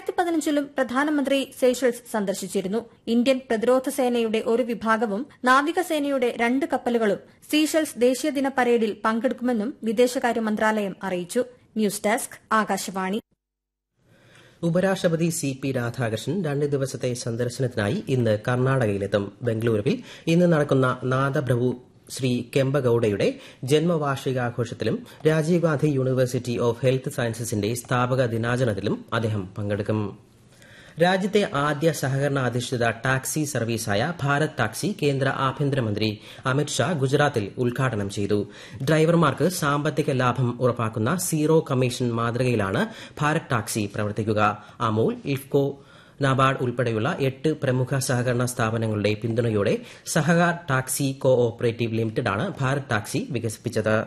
രണ്ടായിരത്തി പതിനഞ്ചിലും പ്രധാനമന്ത്രി സേഷൽസ് സന്ദർശിച്ചിരുന്നു ഇന്ത്യൻ പ്രതിരോധ സേനയുടെ ഒരു വിഭാഗവും നാവികസേനയുടെ രണ്ട് കപ്പലുകളും സീഷൽസ് ദേശീയദിന പരേഡിൽ പങ്കെടുക്കുമെന്നും വിദേശകാര്യ മന്ത്രാലയം അറിയിച്ചു ന്യൂസ് ഡെസ്ക് ആകാശവാണി ഉപരാഷ്ട്രപതി സി പി രാധാകൃഷ്ണൻ രണ്ട് ദിവസത്തെ സന്ദർശനത്തിനായി ഇന്ന് കർണാടകയിലെത്തും ബംഗളൂരുവിൽ ഇന്ന് നടക്കുന്ന നാദപ്രഭു ശ്രീ കെമ്പഗൌഡയുടെ ജന്മവാർഷികാഘോഷത്തിലും Rajiv Gandhi university of health സയൻസസിന്റെ സ്ഥാപക ദിനാചരണത്തിലും അദ്ദേഹം പങ്കെടുക്കും രാജ്യത്തെ ആദ്യ സഹകരണ അധിഷ്ഠിത ടാക്സി സർവീസായ ഭാരത് ടാക്സി കേന്ദ്ര ആഭ്യന്തരമന്ത്രി അമിത്ഷാ ഗുജറാത്തിൽ ഉദ്ഘാടനം ചെയ്തു ഡ്രൈവർമാർക്ക് സാമ്പത്തിക ലാഭം ഉറപ്പാക്കുന്ന സീറോ കമ്മീഷൻ മാതൃകയിലാണ് ഭാരത് ടാക്സി പ്രവർത്തിക്കുക അമൂൽ ഇഫ്കോ നബാർഡ് ഉൾപ്പെടെയുള്ള എട്ട് പ്രമുഖ സഹകരണ സ്ഥാപനങ്ങളുടെ പിന്തുണയോടെ സഹകാർ ടാക്സി കോ ഓപ്പറേറ്റീവ് ലിമിറ്റഡാണ് ഭാരത് ടാക്സി വികസിപ്പിച്ചത്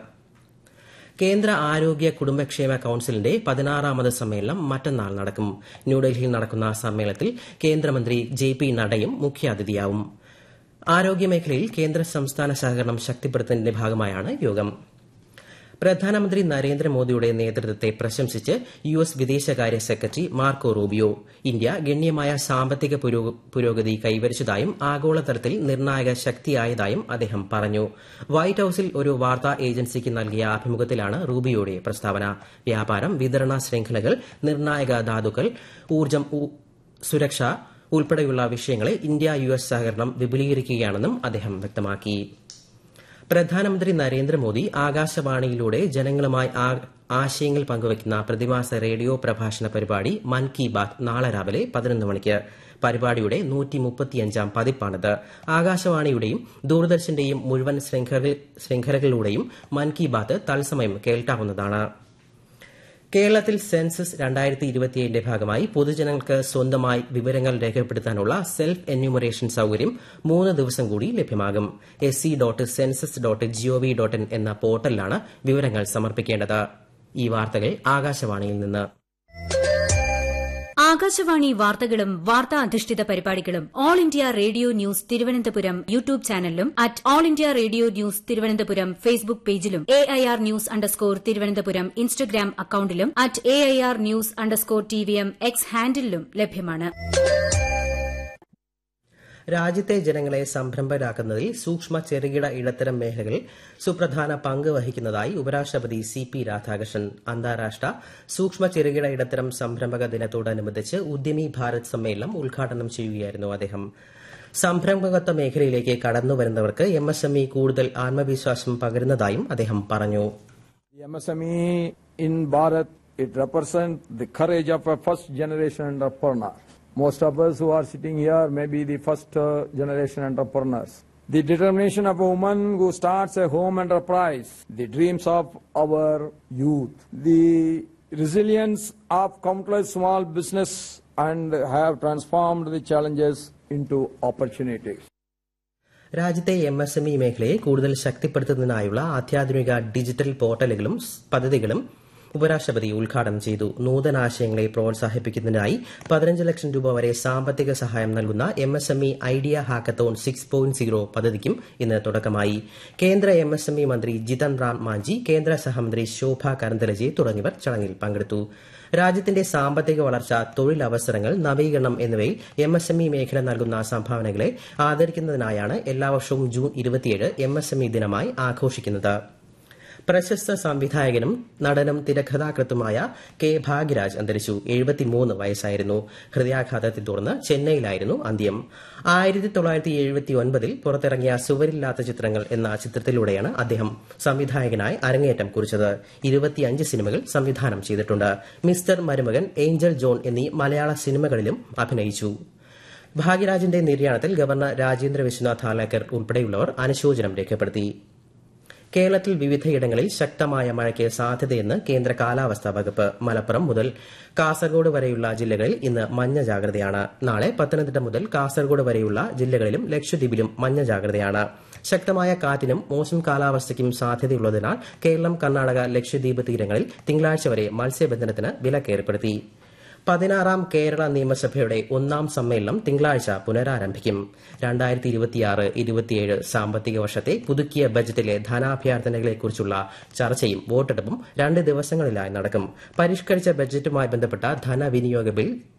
കേന്ദ്ര ആരോഗ്യ കുടുംബക്ഷേമ കൌൺസിലിന്റെ പതിനാറാമത് സമ്മേളനം മറ്റന്നാൾ നടക്കും ന്യൂഡൽഹിയിൽ നടക്കുന്ന സമ്മേളനത്തിൽ കേന്ദ്രമന്ത്രി ജെ പി നഡയും മുഖ്യാതിഥിയാവും ആരോഗ്യമേഖലയിൽ കേന്ദ്ര സംസ്ഥാന സഹകരണം ശക്തിപ്പെടുത്തുന്നതിന്റെ ഭാഗമായാണ് യോഗം പ്രധാനമന്ത്രി നരേന്ദ്രമോദിയുടെ നേതൃത്വത്തെ പ്രശംസിച്ച് യു എസ് വിദേശകാര്യ സെക്രട്ടറി മാർക്കോ റൂബിയോ ഇന്ത്യ ഗണ്യമായ സാമ്പത്തിക പുരോഗതി കൈവരിച്ചതായും ആഗോളതലത്തിൽ നിർണായക ശക്തിയായതായും അദ്ദേഹം പറഞ്ഞു വൈറ്റ് ഹൌസിൽ ഒരു വാർത്താ ഏജൻസിക്ക് നൽകിയ അഭിമുഖത്തിലാണ് റൂബിയോയുടെ പ്രസ്താവന വ്യാപാരം വിതരണ ശൃംഖലകൾ നിർണായക ധാതുക്കൾ ഊർജ്ജം സുരക്ഷ ഉൾപ്പെടെയുള്ള വിഷയങ്ങളിൽ ഇന്ത്യ യു എസ് സഹകരണം വിപുലീകരിക്കുകയാണെന്നും അദ്ദേഹം വ്യക്തമാക്കി പ്രധാനമന്ത്രി നരേന്ദ്രമോദി ആകാശവാണിയിലൂടെ ജനങ്ങളുമായി ആശയങ്ങൾ പങ്കുവയ്ക്കുന്ന പ്രതിമാസ റേഡിയോ പ്രഭാഷണ പരിപാടി മൻ കി ബാത് നാളെ രാവിലെ പതിനൊന്ന് മണിക്ക് പരിപാടിയുടെ നൂറ്റിമുപ്പത്തിയഞ്ചാം പതിപ്പാണിത് ആകാശവാണിയുടെയും ദൂരദർശന്റെയും മുഴുവൻ ശൃംഖലകളിലൂടെയും മൻ കി ബാത് തത്സമയം കേൾക്കാവുന്നതാണ് കേരളത്തിൽ സെൻസസ് രണ്ടായിരത്തി ഇരുപത്തിയേഴിന്റെ ഭാഗമായി പൊതുജനങ്ങൾക്ക് സ്വന്തമായി വിവരങ്ങൾ രേഖപ്പെടുത്താനുള്ള സെൽഫ് എന്യൂമറേഷൻ സൌകര്യം മൂന്ന് ദിവസം കൂടി ലഭ്യമാകും S C dot census dot G O V dot in എന്ന പോർട്ടലിലാണ് വിവരങ്ങൾ സമർപ്പിക്കേണ്ടത് ഈ വാർത്തകൾ ആകാശവാണിയിൽ നിന്ന് ആകാശവാണി വാർത്തകളും വാർത്താ അധിഷ്ഠിത പരിപാടികളും All India Radio news Thiruvananthapuram YouTube ചാനലിലും at All India Radio news Thiruvananthapuram Facebook പേജിലും A I R news underscore Thiruvananthapuram Instagram അക്കൌണ്ടിലും at A I R news underscore T V M X ഹാൻഡിലും ലഭ്യമാണ് രാജ്യത്തെ ജനങ്ങളെ സംരംഭരാക്കുന്നതിൽ സൂക്ഷ്മ ചെറുകിട ഇടത്തരം മേഖലകളിൽ സുപ്രധാന പങ്ക് വഹിക്കുന്നതായി ഉപരാഷ്ട്രപതി സി പി രാധാകൃഷ്ണൻ അന്താരാഷ്ട്ര സൂക്ഷ്മ ചെറുകിട ഇടത്തരം സംരംഭക ദിനത്തോടനുബന്ധിച്ച് ഉദ്യമി ഭാരത് സമ്മേളനം ഉദ്ഘാടനം ചെയ്യുകയായിരുന്നു അദ്ദേഹം സംരംഭകത്വ മേഖലയിലേക്ക് കടന്നുവരുന്നവർക്ക് എം എസ് എം ഇ കൂടുതൽ ആത്മവിശ്വാസം പകരുന്നതായും അദ്ദേഹം പറഞ്ഞു MSME in Bharat, it represents the courage of a first generation entrepreneur. Most of us who are sitting here may be the first uh, generation entrepreneurs. The determination of a woman who starts a home enterprise, the dreams of our youth, the resilience of countless small business and have transformed the challenges into opportunities. രാജ്യത്തെ M S M E മേഖലയെ കൂടുതൽ ശക്തിപ്പെടുത്തുന്നതിനായുള്ള അത്യാധുനിക digital പോർട്ടലുകളും പദ്ധതികളും ഉപരാഷ്ട്രപതി ഉദ്ഘാടനം ചെയ്തു നൂതനാശയങ്ങളെ പ്രോത്സാഹിപ്പിക്കുന്നതിനായി പതിനഞ്ച് ലക്ഷം രൂപ വരെ സാമ്പത്തിക സഹായം നൽകുന്ന M S M E idea hackathon six point zero പദ്ധതിക്കും ഇന്ന് തുടക്കമായി കേന്ദ്ര എം എസ് എം ഇ മന്ത്രി ജിതൻ റാം മാഞ്ചി കേന്ദ്ര സഹമന്ത്രി ശോഭ കരന്തലജെ തുടങ്ങിയവർ ചടങ്ങിൽ പങ്കെടുത്തു രാജ്യത്തിന്റെ സാമ്പത്തിക വളർച്ച തൊഴിലവസരങ്ങൾ നവീകരണം എന്നിവയിൽ എം എസ് എം ഇ മേഖല നൽകുന്ന സംഭാവനകളെ ആദരിക്കുന്നതിനായാണ് എല്ലാ വർഷവും ജൂൺ ഇരുപത്തിയേഴ് എം എസ് എം ഇ ദിനമായി ആഘോഷിക്കുന്നത് പ്രശസ്ത സംവിധായകനും നടനും തിരക്കഥാകൃത്തുമായ കെ ഭാഗ്യരാജ് അന്തരിച്ചു എഴുപത്തിമൂന്ന് വയസ്സായിരുന്നു ഹൃദയാഘാതത്തെ തുടർന്ന് ചെന്നൈയിലായിരുന്നു അന്ത്യം ആയിരത്തി തൊള്ളായിരത്തി എഴുപത്തി ഒൻപതിൽ പുറത്തിറങ്ങിയ സുവരില്ലാത്ത ചിത്രങ്ങൾ എന്ന ചിത്രത്തിലൂടെയാണ് അദ്ദേഹം സംവിധായകനായി അരങ്ങേറ്റം കുറിച്ചത് ഇരുപത്തിയഞ്ച് സിനിമകൾ സംവിധാനം ചെയ്തിട്ടുണ്ട് മിസ്റ്റർ മരുമകൻ ഏഞ്ചൽ ജോൺ എന്നീ മലയാള സിനിമകളിലും അഭിനയിച്ചു ഭാഗ്യരാജിന്റെ നിര്യാണത്തിൽ ഗവർണർ രാജേന്ദ്ര വിശ്വനാഥ് ഹാലേക്കർ ഉൾപ്പെടെയുള്ളവർ അനുശോചനം രേഖപ്പെടുത്തി കേരളത്തിൽ വിവിധയിടങ്ങളിൽ ശക്തമായ മഴയ്ക്ക് സാധ്യതയെന്ന് കേന്ദ്ര കാലാവസ്ഥാ വകുപ്പ് മലപ്പുറം മുതൽ കാസർഗോഡ് വരെയുള്ള ജില്ലകളിൽ ഇന്ന് മഞ്ഞ ജാഗ്രതയാണ് നാളെ പത്തനംതിട്ട മുതൽ കാസർഗോഡ് വരെയുള്ള ജില്ലകളിലും ലക്ഷദ്വീപിലും മഞ്ഞ ജാഗ്രതയാണ് ശക്തമായ കാറ്റിനും മോശം കാലാവസ്ഥയ്ക്കും സാധ്യതയുള്ളതിനാൽ കേരളം കർണാടക ലക്ഷദ്വീപ് തീരങ്ങളിൽ തിങ്കളാഴ്ച വരെ മത്സ്യബന്ധനത്തിന് വിലക്കേർപ്പെടുത്തി പതിനാറാം കേരള നിയമസഭയുടെ ഒന്നാം സമ്മേളനം തിങ്കളാഴ്ച പുനരാരംഭിക്കും രണ്ടായിരത്തി ഇരുപത്തിയാറ് ഇരുപത്തിയേഴ് സാമ്പത്തിക വർഷത്തെ പുതുക്കിയ ബജറ്റിലെ ധനാഭ്യർത്ഥനകളെക്കുറിച്ചുള്ള ചർച്ചയും വോട്ടെടുപ്പും രണ്ട് ദിവസങ്ങളിലായി നടക്കും പരിഷ്കരിച്ച ബജറ്റുമായി ബന്ധപ്പെട്ട ധനവിനിയോഗ ബിൽ